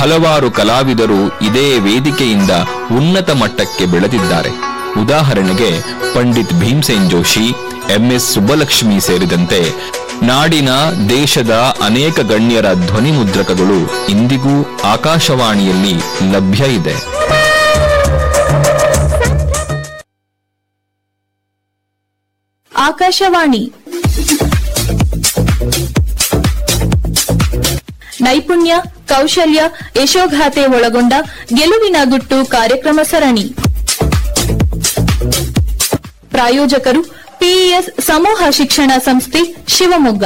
ಹಲವಾರು ಕಲಾವಿದರು ಇದೇ ವೇದಿಕೆಯಿಂದ ಉನ್ನತ ಮಟ್ಟಕ್ಕೆ ಬೆಳೆದಿದ್ದಾರೆ ಉದಾಹರಣೆಗೆ ಪಂಡಿತ್ ಭೀಮ್ಸೇನ್ ಜೋಶಿ ಎಂಎಸ್ ಸುಬ್ಬಲಕ್ಷ್ಮಿ ಸೇರಿದಂತೆ ನಾಡಿನ ದೇಶದ ಅನೇಕ ಗಣ್ಯರ ಧ್ವನಿ ಮುದ್ರಕಗಳು ಇಂದಿಗೂ ಆಕಾಶವಾಣಿಯಲ್ಲಿ ಲಭ್ಯ ಇದೆ ಆಕಾಶವಾಣಿ ನೈಪುಣ್ಯ ಕೌಶಲ್ಯ ಯಶೋಗಾಥೆ ಒಳಗೊಂಡ ಗೆಲುವಿನ ಗುಟ್ಟು ಕಾರ್ಯಕ್ರಮ ಸರಣಿ ಪ್ರಾಯೋಜಕರು ಪಿಇಎಸ್ ಸಮೂಹ ಶಿಕ್ಷಣ ಸಂಸ್ಥೆ ಶಿವಮೊಗ್ಗ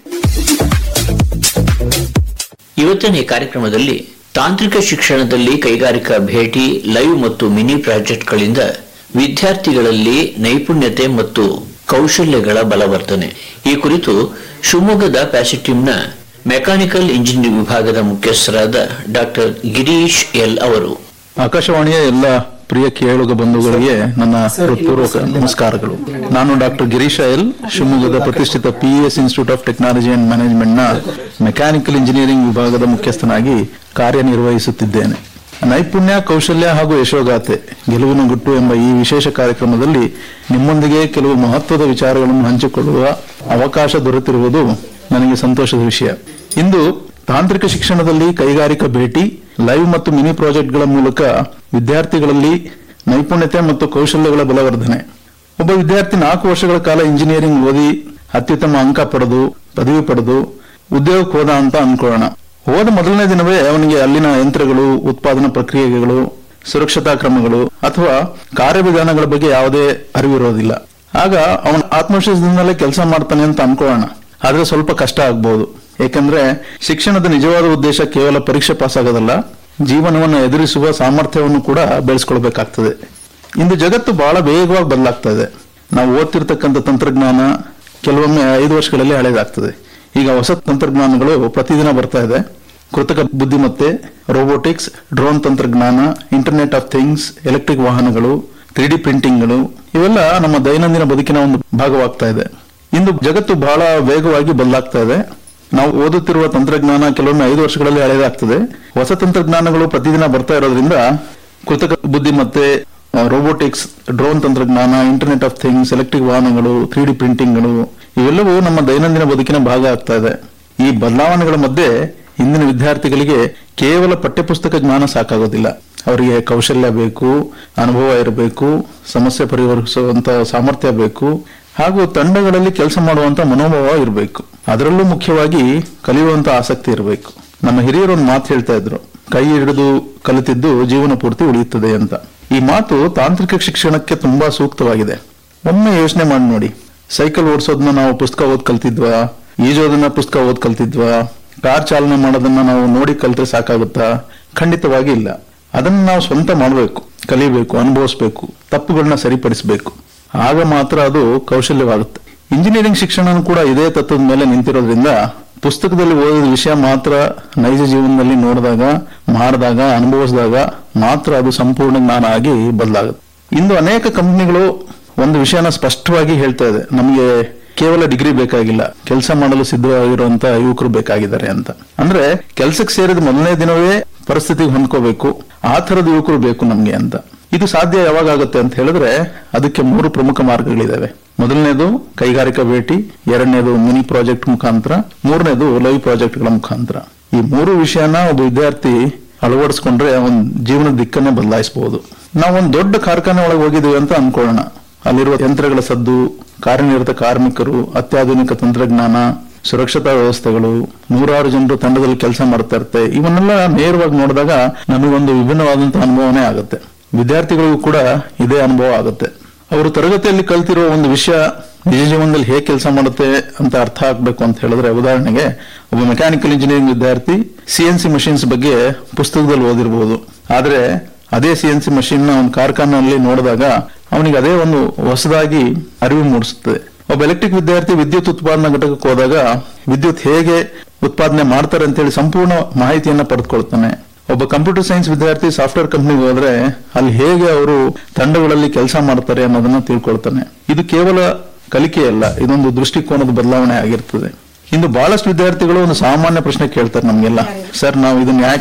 ಇವತ್ತಿನ ಈ ಕಾರ್ಯಕ್ರಮದಲ್ಲಿ ತಾಂತ್ರಿಕ ಶಿಕ್ಷಣದಲ್ಲಿ ಕೈಗಾರಿಕಾ ಭೇಟಿ ಲೈವ್ ಮತ್ತು ಮಿನಿ ಪ್ರಾಜೆಕ್ಟ್ಗಳಿಂದ ವಿದ್ಯಾರ್ಥಿಗಳಲ್ಲಿ ನೈಪುಣ್ಯತೆ ಮತ್ತು ಕೌಶಲ್ಯಗಳ ಬಲವರ್ಧನೆ ಈ ಕುರಿತು ಶಿವಮೊಗ್ಗದ ಪ್ಯಾಸಿಟಿಮ್ನ ಮೆಕ್ಯಾನಿಕಲ್ ಇಂಜಿನಿಯರಿಂಗ್ ವಿಭಾಗದ ಮುಖ್ಯಸ್ಥರಾದ ಡಾಕ್ಟರ್ ಗಿರೀಶ್ ಎಲ್ ಅವರು ಆಕಾಶವಾಣಿಯ ಎಲ್ಲ ಪ್ರಿಯ ಕೇಳುಗ ಬಂಧುಗಳಿಗೆ ನನ್ನ ಹೃತ್ಪೂರ್ವಕ ನಮಸ್ಕಾರಗಳು ನಾನು ಡಾಕ್ಟರ್ ಗಿರೀಶ ಎಲ್ ಶಿವಮೊಗ್ಗದ ಪ್ರತಿಷ್ಠಿತ PES institute of technology and management ನ ಮೆಕ್ಯಾನಿಕಲ್ ಇಂಜಿನಿಯರಿಂಗ್ ವಿಭಾಗದ ಮುಖ್ಯಸ್ಥನಾಗಿ ಕಾರ್ಯನಿರ್ವಹಿಸುತ್ತಿದ್ದೇನೆ ನೈಪುಣ್ಯ ಕೌಶಲ್ಯ ಹಾಗೂ ಯಶೋಗಾಥೆ ಗೆಲುವಿನ ಗುಟ್ಟು ಎಂಬ ಈ ವಿಶೇಷ ಕಾರ್ಯಕ್ರಮದಲ್ಲಿ ನಿಮ್ಮೊಂದಿಗೆ ಕೆಲವು ಮಹತ್ವದ ವಿಚಾರಗಳನ್ನು ಹಂಚಿಕೊಳ್ಳುವ ಅವಕಾಶ ದೊರೆತಿರುವುದು ನನಗೆ ಸಂತೋಷದ ವಿಷಯ ಇಂದು ತಾಂತ್ರಿಕ ಶಿಕ್ಷಣದಲ್ಲಿ ಕೈಗಾರಿಕಾ ಭೇಟಿ ಲೈವ್ ಮತ್ತು ಮಿನಿ ಪ್ರಾಜೆಕ್ಟ್ಗಳ ಮೂಲಕ ವಿದ್ಯಾರ್ಥಿಗಳಲ್ಲಿ ನೈಪುಣ್ಯತೆ ಮತ್ತು ಕೌಶಲ್ಯಗಳ ಬಲವರ್ಧನೆ ಒಬ್ಬ ವಿದ್ಯಾರ್ಥಿ ನಾಲ್ಕು ವರ್ಷಗಳ ಕಾಲ ಇಂಜಿನಿಯರಿಂಗ್ ಓದಿ ಅತ್ಯುತ್ತಮ ಅಂಕ ಪಡೆದು ಪದವಿ ಪಡೆದು ಉದ್ಯೋಗಕ್ಕೆ ಹೋದ ಅಂತ ಅನ್ಕೊಳ್ಳೋಣ ಹೋದ ಮೊದಲನೇ ದಿನವೇ ಅವನಿಗೆ ಅಲ್ಲಿನ ಯಂತ್ರಗಳು ಉತ್ಪಾದನಾ ಪ್ರಕ್ರಿಯೆಗಳು ಸುರಕ್ಷತಾ ಕ್ರಮಗಳು ಅಥವಾ ಕಾರ್ಯವಿಧಾನಗಳ ಬಗ್ಗೆ ಯಾವುದೇ ಅರಿವಿರೋದಿಲ್ಲ ಆಗ ಅವನ ಆತ್ಮವಿಶ್ವಾಸದಿಂದಲೇ ಕೆಲಸ ಮಾಡ್ತಾನೆ ಅಂತ ಅನ್ಕೊಳ್ಳೋಣ ಆದ್ರೆ ಸ್ವಲ್ಪ ಕಷ್ಟ ಆಗ್ಬಹುದು ಏಕೆಂದ್ರೆ ಶಿಕ್ಷಣದ ನಿಜವಾದ ಉದ್ದೇಶ ಕೇವಲ ಪರೀಕ್ಷೆ ಪಾಸ್ ಆಗೋದಲ್ಲ ಜೀವನವನ್ನು ಎದುರಿಸುವ ಸಾಮರ್ಥ್ಯವನ್ನು ಕೂಡ ಬೆಳೆಸ್ಕೊಳ್ಬೇಕಾಗ್ತದೆ ಇಂದು ಜಗತ್ತು ಬಹಳ ವೇಗವಾಗಿ ಬದಲಾಗ್ತಾ ಇದೆ ನಾವು ಓದ್ತಿರ್ತಕ್ಕಂಥ ತಂತ್ರಜ್ಞಾನ ಕೆಲವೊಮ್ಮೆ ಐದು ವರ್ಷಗಳಲ್ಲಿ ಹಳೇದಾಗ್ತದೆ ಈಗ ಹೊಸ ತಂತ್ರಜ್ಞಾನಗಳು ಪ್ರತಿದಿನ ಬರ್ತಾ ಇದೆ ಕೃತಕ ಬುದ್ಧಿಮತ್ತೆ ರೋಬೋಟಿಕ್ಸ್ ಡ್ರೋನ್ ತಂತ್ರಜ್ಞಾನ ಇಂಟರ್ನೆಟ್ ಆಫ್ ಥಿಂಗ್ಸ್ ಎಲೆಕ್ಟ್ರಿಕ್ ವಾಹನಗಳು ತ್ರೀ ಡಿ ಪ್ರಿಂಟಿಂಗ್ಗಳು ಇವೆಲ್ಲ ನಮ್ಮ ದೈನಂದಿನ ಬದುಕಿನ ಒಂದು ಭಾಗವಾಗ್ತಾ ಇದೆ ಇಂದು ಜಗತ್ತು ಬಹಳ ವೇಗವಾಗಿ ಬದಲಾಗ್ತಾ ಇದೆ ನಾವು ಓದುತ್ತಿರುವ ತಂತ್ರಜ್ಞಾನ ಕೆಲವೊಮ್ಮೆ ಐದು ವರ್ಷಗಳಲ್ಲಿ ಹಳೆಯದಾಗ್ತದೆ ಹೊಸ ತಂತ್ರಜ್ಞಾನಗಳು ಪ್ರತಿದಿನ ಬರ್ತಾ ಇರೋದ್ರಿಂದ ಕೃತಕ ಬುದ್ಧಿಮತ್ತೆ ರೋಬೋಟಿಕ್ಸ್ ಡ್ರೋನ್ ತಂತ್ರಜ್ಞಾನ ಇಂಟರ್ನೆಟ್ ಆಫ್ ಥಿಂಗ್ಸ್ ಎಲೆಕ್ಟ್ರಿಕ್ ವಾಹನಗಳು ತ್ರೀ ಡಿ ಪ್ರಿಂಟಿಂಗ್ಗಳು ಇವೆಲ್ಲವೂ ನಮ್ಮ ದೈನಂದಿನ ಬದುಕಿನ ಭಾಗ ಆಗ್ತಾ ಇದೆ ಈ ಬದಲಾವಣೆಗಳ ಮಧ್ಯೆ ಇಂದಿನ ವಿದ್ಯಾರ್ಥಿಗಳಿಗೆ ಕೇವಲ ಪಠ್ಯಪುಸ್ತಕ ಜ್ಞಾನ ಸಾಕಾಗೋದಿಲ್ಲ ಅವರಿಗೆ ಕೌಶಲ್ಯ ಬೇಕು ಅನುಭವ ಇರಬೇಕು ಸಮಸ್ಯೆ ಪರಿಹರಿಸುವಂತ ಸಾಮರ್ಥ್ಯ ಬೇಕು ಹಾಗೂ ತಂಡಗಳಲ್ಲಿ ಕೆಲಸ ಮಾಡುವಂತ ಮನೋಭಾವ ಇರಬೇಕು ಅದರಲ್ಲೂ ಮುಖ್ಯವಾಗಿ ಕಲಿಯುವಂತ ಆಸಕ್ತಿ ಇರಬೇಕು ನಮ್ಮ ಹಿರಿಯರು ಒಂದು ಮಾತು ಹೇಳ್ತಾ ಇದ್ರು ಕೈ ಹಿಡಿದು ಕಲಿತಿದ್ದು ಜೀವನ ಪೂರ್ತಿ ಉಳಿಯುತ್ತದೆ ಅಂತ ಈ ಮಾತು ತಾಂತ್ರಿಕ ಶಿಕ್ಷಣಕ್ಕೆ ತುಂಬಾ ಸೂಕ್ತವಾಗಿದೆ ಒಮ್ಮೆ ಯೋಚನೆ ಮಾಡಿ ನೋಡಿ ಸೈಕಲ್ ಓಡಿಸೋದನ್ನ ನಾವು ಪುಸ್ತಕ ಓದ್ ಕಲ್ತಿದ್ವಾ ಈಜೋದನ್ನ ಪುಸ್ತಕ ಓದ್ ಕಲ್ತಿದ್ವಾ ಕಾರ್ ಚಾಲನೆ ಮಾಡೋದನ್ನ ನಾವು ನೋಡಿ ಕಲ್ತ್ರೆ ಸಾಕಾಗುತ್ತಾ ಖಂಡಿತವಾಗಿ ಇಲ್ಲ ಅದನ್ನ ನಾವು ಸ್ವಂತ ಮಾಡಬೇಕು ಕಲಿಬೇಕು ಅನುಭವಿಸ್ಬೇಕು ತಪ್ಪುಗಳನ್ನ ಸರಿಪಡಿಸಬೇಕು ಆಗ ಮಾತ್ರ ಅದು ಕೌಶಲ್ಯವಾಗುತ್ತೆ ಇಂಜಿನಿಯರಿಂಗ್ ಶಿಕ್ಷಣ ಕೂಡ ಇದೇ ತತ್ವದ ಮೇಲೆ ನಿಂತಿರೋದ್ರಿಂದ ಪುಸ್ತಕದಲ್ಲಿ ಓದಿದ ವಿಷಯ ಮಾತ್ರ ನೈಜ ಜೀವನದಲ್ಲಿ ನೋಡಿದಾಗ ಮಾಡಿದಾಗ ಅನುಭವಿಸಿದಾಗ ಮಾತ್ರ ಅದು ಸಂಪೂರ್ಣ ಜ್ಞಾನ ಆಗಿ ಬದಲಾಗುತ್ತೆ ಇಂದು ಅನೇಕ ಕಂಪನಿಗಳು ಒಂದು ವಿಷಯನ ಸ್ಪಷ್ಟವಾಗಿ ಹೇಳ್ತಾ ಇದೆ ನಮಗೆ ಕೇವಲ ಡಿಗ್ರಿ ಬೇಕಾಗಿಲ್ಲ ಕೆಲಸ ಮಾಡಲು ಸಿದ್ಧವಾಗಿರುವಂತ ಯುವಕರು ಬೇಕಾಗಿದ್ದಾರೆ ಅಂತ ಅಂದ್ರೆ ಕೆಲಸಕ್ಕೆ ಸೇರಿದ ಮೊದಲನೇ ದಿನವೇ ಪರಿಸ್ಥಿತಿಗೆ ಹೊಂದ್ಕೋಬೇಕು ಆ ತರದ ಯುವಕರು ಬೇಕು ನಮ್ಗೆ ಅಂತ ಇದು ಸಾಧ್ಯ ಯಾವಾಗ ಆಗುತ್ತೆ ಅಂತ ಹೇಳಿದ್ರೆ ಅದಕ್ಕೆ ಮೂರು ಪ್ರಮುಖ ಮಾರ್ಗಗಳಿದಾವೆ ಮೊದಲನೇದು ಕೈಗಾರಿಕಾ ಭೇಟಿ ಎರಡನೇದು ಮಿನಿ ಪ್ರಾಜೆಕ್ಟ್ ಮುಖಾಂತರ ಮೂರನೇದು ಲೈವ್ ಪ್ರಾಜೆಕ್ಟ್ಗಳ ಮುಖಾಂತರ ಈ ಮೂರು ವಿಷಯನ ಒಬ್ಬ ವಿದ್ಯಾರ್ಥಿ ಅಳವಡಿಸ್ಕೊಂಡ್ರೆ ಅವನ್ ಜೀವನದ ದಿಕ್ಕನ್ನೇ ಬದಲಾಯಿಸಬಹುದು ನಾವು ಒಂದು ದೊಡ್ಡ ಕಾರ್ಖಾನೆ ಒಳಗೆ ಹೋಗಿದ್ದೀವಿ ಅಂತ ಅನ್ಕೊಳ್ಳೋಣ ಅಲ್ಲಿರುವ ಯಂತ್ರಗಳ ಸದ್ದು ಕಾರ್ಯನಿರತ ಕಾರ್ಮಿಕರು ಅತ್ಯಾಧುನಿಕ ತಂತ್ರಜ್ಞಾನ ಸುರಕ್ಷತಾ ವ್ಯವಸ್ಥೆಗಳು ನೂರಾರು ಜನರು ತಂಡದಲ್ಲಿ ಕೆಲಸ ಮಾಡ್ತಾ ಇರ್ತಾರೆ ಇವನ್ನೆಲ್ಲ ನೇರವಾಗಿ ನೋಡಿದಾಗ ನಮಗೊಂದು ವಿಭಿನ್ನವಾದಂತಹ ಅನುಭವನೇ ಆಗುತ್ತೆ ವಿದ್ಯಾರ್ಥಿಗಳಿಗೂ ಕೂಡ ಇದೇ ಅನುಭವ ಆಗುತ್ತೆ ಅವರು ತರಗತಿಯಲ್ಲಿ ಕಲ್ತಿರೋ ಒಂದು ವಿಷಯ ನಿಜ ಜೀವನದಲ್ಲಿ ಹೇಗೆ ಕೆಲಸ ಮಾಡುತ್ತೆ ಅಂತ ಅರ್ಥ ಆಗ್ಬೇಕು ಅಂತ ಹೇಳಿದ್ರೆ ಉದಾಹರಣೆಗೆ ಒಬ್ಬ ಮೆಕ್ಯಾನಿಕಲ್ ಇಂಜಿನಿಯರಿಂಗ್ ವಿದ್ಯಾರ್ಥಿ ಸಿ ಎನ್ ಸಿ ಮಷಿನ್ಸ್ ಬಗ್ಗೆ ಪುಸ್ತಕದಲ್ಲಿ ಓದಿರಬಹುದು ಆದ್ರೆ ಅದೇ ಸಿ ಎನ್ ಸಿ ಮಷಿನ್ ನ ಒಂದು ಕಾರ್ಖಾನೆಯಲ್ಲಿ ನೋಡಿದಾಗ ಅವನಿಗೆ ಅದೇ ಒಂದು ಹೊಸದಾಗಿ ಅರಿವು ಮೂಡಿಸುತ್ತದೆ ಒಬ್ಬ ಎಲೆಕ್ಟ್ರಿಕ್ ವಿದ್ಯಾರ್ಥಿ ವಿದ್ಯುತ್ ಉತ್ಪಾದನಾ ಘಟಕಕ್ಕೆ ಹೋದಾಗ ವಿದ್ಯುತ್ ಹೇಗೆ ಉತ್ಪಾದನೆ ಮಾಡ್ತಾರೆ ಅಂತ ಹೇಳಿ ಸಂಪೂರ್ಣ ಮಾಹಿತಿಯನ್ನ ಪಡೆದುಕೊಳ್ತಾನೆ ಒಬ್ಬ ಕಂಪ್ಯೂಟರ್ ಸೈನ್ಸ್ ವಿದ್ಯಾರ್ಥಿ ಸಾಫ್ಟ್ವೇರ್ ಕಂಪ್ನಿಗೆ ಹೋದ್ರೆ ಅಲ್ಲಿ ಹೇಗೆ ಅವರು ತಂಡಗಳಲ್ಲಿ ಕೆಲಸ ಮಾಡ್ತಾರೆ ಅನ್ನೋದನ್ನ ತಿಳ್ಕೊಳ್ತಾನೆ ಇದು ಕೇವಲ ಕಲಿಕೆಯಲ್ಲ ಇದೊಂದು ದೃಷ್ಟಿಕೋನದ ಬದಲಾವಣೆ ಆಗಿರ್ತದೆ ಇಂದು ಬಹಳಷ್ಟು ವಿದ್ಯಾರ್ಥಿಗಳು ಒಂದು ಸಾಮಾನ್ಯ ಪ್ರಶ್ನೆ ಕೇಳ್ತಾರೆ ನಮ್ಗೆಲ್ಲ ಸರ್ ನಾವು ಇದನ್ನ ಯಾಕೆ